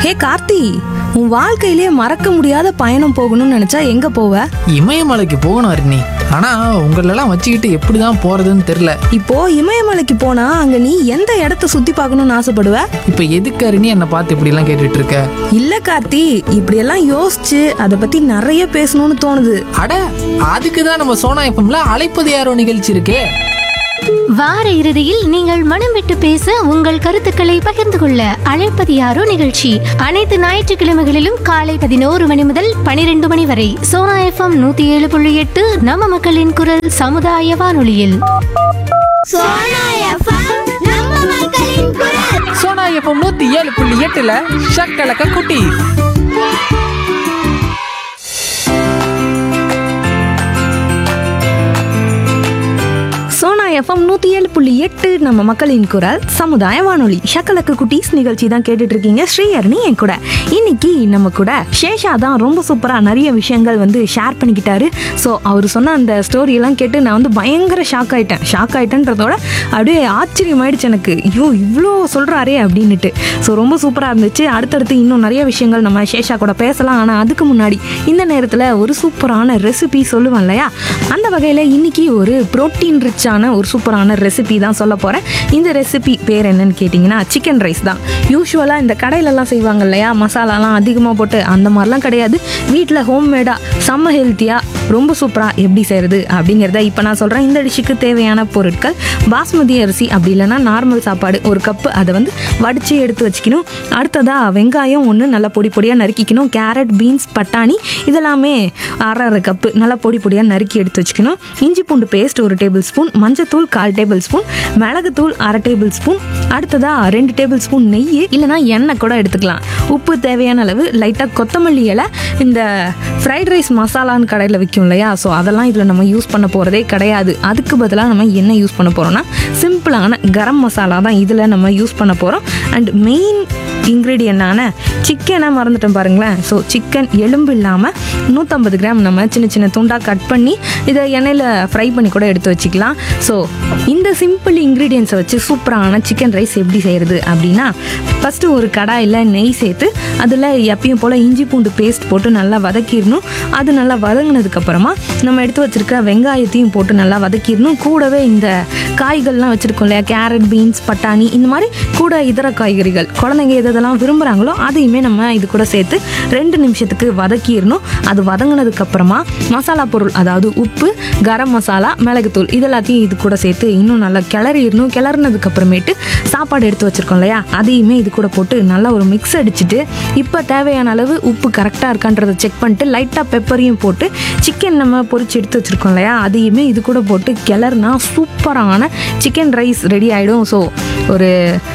ஹே கார்த்தி உன் வாழ்க்கையிலே மறக்க முடியாத பயணம் போகணும்னு நினைச்சா எங்க போவ இமயமலைக்கு போகணும் அருணி ஆனா உங்களெல்லாம் வச்சுக்கிட்டு எப்படி தான் போறதுன்னு தெரில இப்போ இமயமலைக்கு போனா அங்க நீ எந்த இடத்த சுத்தி பார்க்கணும்னு ஆசைப்படுவ இப்போ எதுக்கு அருணி என்னை பார்த்து இப்படிலாம் கேட்டுட்டு இருக்க இல்ல கார்த்தி இப்படியெல்லாம் யோசிச்சு அதை பத்தி நிறைய பேசணும்னு தோணுது அட அதுக்கு தான் நம்ம சோனா எஃப்எம்ல அழைப்பது யாரோ நிகழ்ச்சி இருக்கே வார இறுதியில் நீங்கள் மனம் விட்டு பேச உங்கள் கருத்துக்களை பகிர்ந்து கொள்ள அழைப்பது யாரோ நிகழ்ச்சி அனைத்து ஞாயிற்றுக்கிழமைகளிலும் காலை பதினோரு மணி முதல் பனிரெண்டு மணி வரை சோனா எஃப்எம் நூத்தி ஏழு புள்ளி எட்டு நம்ம மக்களின் குரல் சமுதாய வானொலியில் சோனா எஃப்எம் நம்ம மக்களின் குரல் சோனா எஃப்எம் நூத்தி ஏழு புள்ளி எட்டுல ஷக்கலக்க குட்டி சோனா எஃப்எம் நூத்தி ஏழு புள்ளி எட்டு நம்ம மக்களின் குரல் சமுதாய வானொலி ஷக்கலக்கு குட்டீஸ் நிகழ்ச்சி தான் கேட்டுட்டு இருக்கீங்க ஸ்ரீஹரணி என் கூட இன்னைக்கு நம்ம கூட சேஷா தான் ரொம்ப சூப்பரா நிறைய விஷயங்கள் வந்து ஷேர் பண்ணிக்கிட்டாரு ஸோ அவர் சொன்ன அந்த ஸ்டோரி எல்லாம் கேட்டு நான் வந்து பயங்கர ஷாக் ஆயிட்டேன் ஷாக் ஆயிட்டேன்றதோட அப்படியே ஆச்சரியமாயிடுச்சு எனக்கு ஐயோ இவ்வளோ சொல்றாரே அப்படின்னுட்டு ஸோ ரொம்ப சூப்பரா இருந்துச்சு அடுத்தடுத்து இன்னும் நிறைய விஷயங்கள் நம்ம சேஷா கூட பேசலாம் ஆனால் அதுக்கு முன்னாடி இந்த நேரத்தில் ஒரு சூப்பரான ரெசிபி சொல்லுவேன் இல்லையா அந்த வகையில் இன்னைக்கு ஒரு புரோட்டீன் ரிச்சான ஒரு சூப்பரான ரெசிபி தான் சொல்ல போகிறேன் இந்த ரெசிபி பேர் என்னன்னு கேட்டிங்கன்னா சிக்கன் ரைஸ் தான் யூஸ்வலாக இந்த கடையிலலாம் செய்வாங்க இல்லையா மசாலாலாம் அதிகமாக போட்டு அந்த மாதிரிலாம் கிடையாது வீட்டில் ஹோம்மேடாக செம்ம ஹெல்த்தியாக ரொம்ப சூப்பராக எப்படி செய்கிறது அப்படிங்கிறத இப்போ நான் சொல்கிறேன் இந்த டிஷ்ஷுக்கு தேவையான பொருட்கள் பாஸ்மதி அரிசி அப்படி இல்லைன்னா நார்மல் சாப்பாடு ஒரு கப்பு அதை வந்து வடித்து எடுத்து வச்சுக்கணும் அடுத்ததாக வெங்காயம் ஒன்று நல்லா பொடி பொடியாக நறுக்கிக்கணும் கேரட் பீன்ஸ் பட்டாணி இதெல்லாமே அரை அரை கப்பு நல்லா பொடி பொடியாக நறுக்கி எடுத்து வச்சுக்கணும் இஞ்சி பூண்டு பேஸ்ட் ஒரு டேபிள் ஸ்பூன் மஞ்சத்தூள் கால் டேபிள் ஸ்பூன் மிளகுத்தூள் அரை டேபிள் ஸ்பூன் அடுத்ததாக ரெண்டு டேபிள் ஸ்பூன் நெய் இல்லைனா எண்ணெய் கூட எடுத்துக்கலாம் உப்பு தேவையான அளவு லைட்டாக கொத்தமல்லி இலை இந்த ஃப்ரைட் ரைஸ் மசாலான்னு கடையில் விற்கும் இல்லையா ஸோ அதெல்லாம் இதில் நம்ம யூஸ் பண்ண போகிறதே கிடையாது அதுக்கு பதிலாக நம்ம என்ன யூஸ் பண்ண போகிறோம்னா சிம்பிளான கரம் மசாலா தான் இதில் நம்ம யூஸ் பண்ண போகிறோம் அண்ட் மெயின் இன்க்ரீடியண்டான சிக்கனை மறந்துட்டோம் பாருங்களேன் ஸோ சிக்கன் எலும்பு இல்லாமல் நூற்றம்பது கிராம் நம்ம சின்ன சின்ன துண்டாக கட் பண்ணி இதை எண்ணெயில் ஃப்ரை பண்ணி கூட எடுத்து வச்சுக்கலாம் ஸோ இந்த சிம்பிள் இன்க்ரீடியன்ஸை வச்சு சூப்பரான சிக்கன் ரைஸ் எப்படி செய்கிறது அப்படின்னா ஃபஸ்ட்டு ஒரு கடாயில் நெய் சேர்த்து அதில் எப்பயும் போல் இஞ்சி பூண்டு பேஸ்ட் போட்டு நல்லா வதக்கிடணும் அது நல்லா வதங்கினதுக்கப்புறமா நம்ம எடுத்து வச்சிருக்க வெங்காயத்தையும் போட்டு நல்லா வதக்கிடணும் கூடவே இந்த காய்கள்லாம் வச்சுருக்கோம் இல்லையா கேரட் பீன்ஸ் பட்டாணி இந்த மாதிரி கூட இதர காய்கறிகள் குழந்தைங்க எது எதெல்லாம் விரும்புகிறாங்களோ அதையுமே நம்ம இது கூட சேர்த்து ரெண்டு நிமிஷத்துக்கு வதக்கிடணும் அது வதங்கினதுக்கு அப்புறமா மசாலா பொருள் அதாவது உப்பு கரம் மசாலா மிளகுத்தூள் இது எல்லாத்தையும் இது கூட சேர்த்து இன்னும் நல்லா கிளறிடணும் கிளறினதுக்கு அப்புறமேட்டு சாப்பாடு எடுத்து வச்சிருக்கோம் இல்லையா அதையுமே இது கூட போட்டு நல்லா ஒரு மிக்ஸ் அடிச்சுட்டு இப்போ தேவையான அளவு உப்பு கரெக்டாக இருக்கான்றதை செக் பண்ணிட்டு லைட்டாக பெப்பரையும் போட்டு சிக்கன் நம்ம பொரிச்சு எடுத்து வச்சிருக்கோம் இல்லையா அதையுமே இது கூட போட்டு கிளறுனா சூப்பரான சிக்கன் ரைஸ் ரெடி ஆகிடும் ஸோ ஒரு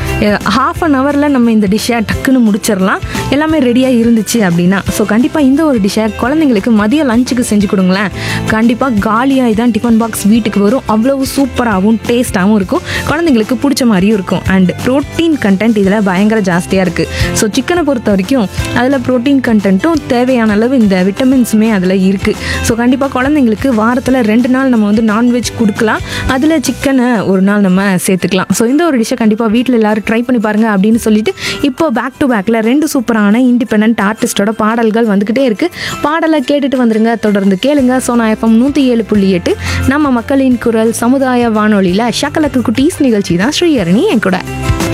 ஹாஃப் அன் ஹவரில் நம்ம இந்த டிஷ்ஷை டக்குன்னு முடிச்சிடலாம் எல்லாமே ரெடியாக இருந்துச்சு அப்படின்னா ஸோ கண்டிப்பாக இந்த ஒரு டிஷ்ஷை குழந்தைங்களுக்கு மதிய லஞ்சுக்கு செஞ்சு கொடுங்களேன் கண்டிப்பாக காலியாக தான் டிஃபன் பாக்ஸ் வீட்டுக்கு வரும் அவ்வளவு சூப்பராகவும் டேஸ்ட்டாகவும் இருக்கும் குழந்தைங்களுக்கு பிடிச்ச மாதிரியும் இருக்கும் அண்ட் ப்ரோட்டீன் கண்டென்ட் இதில் பயங்கர ஜாஸ்தியாக இருக்குது ஸோ சிக்கனை பொறுத்த வரைக்கும் அதில் ப்ரோட்டீன் கண்டென்ட்டும் தேவையான அளவு இந்த விட்டமின்ஸுமே அதில் இருக்குது ஸோ கண்டிப்பாக குழந்தைங்களுக்கு வாரத்தில் ரெண்டு நாள் நம்ம வந்து நான்வெஜ் கொடுக்கலாம் அதில் சிக்கனை ஒரு நாள் நம்ம சேர்த்துக்கலாம் ஸோ இந்த ஒரு டிஷ்ஷை கண்டிப்பாக வீட்டில் எல்லாரும் ட்ரை பண்ணி பாருங்க அப்படின்னு சொல்லிட்டு இப்போ பேக் டு பேக்கில் ரெண்டு சூப்பரான இண்டிபெண்ட் ஆர்டிஸ்டோட பாடல்கள் வந்துக்கிட்டே இருக்குது பாடலை கேட்டுட்டு வந்துருங்க தொடர்ந்து கேளுங்க சோனா எஃப்எம் நூற்றி ஏழு புள்ளி எட்டு நம்ம மக்களின் குரல் சமுதாய வானொலியில் ஷக்கலக்கு குட்டீஸ் நிகழ்ச்சி தான் ஸ்ரீஹரணி என் கூட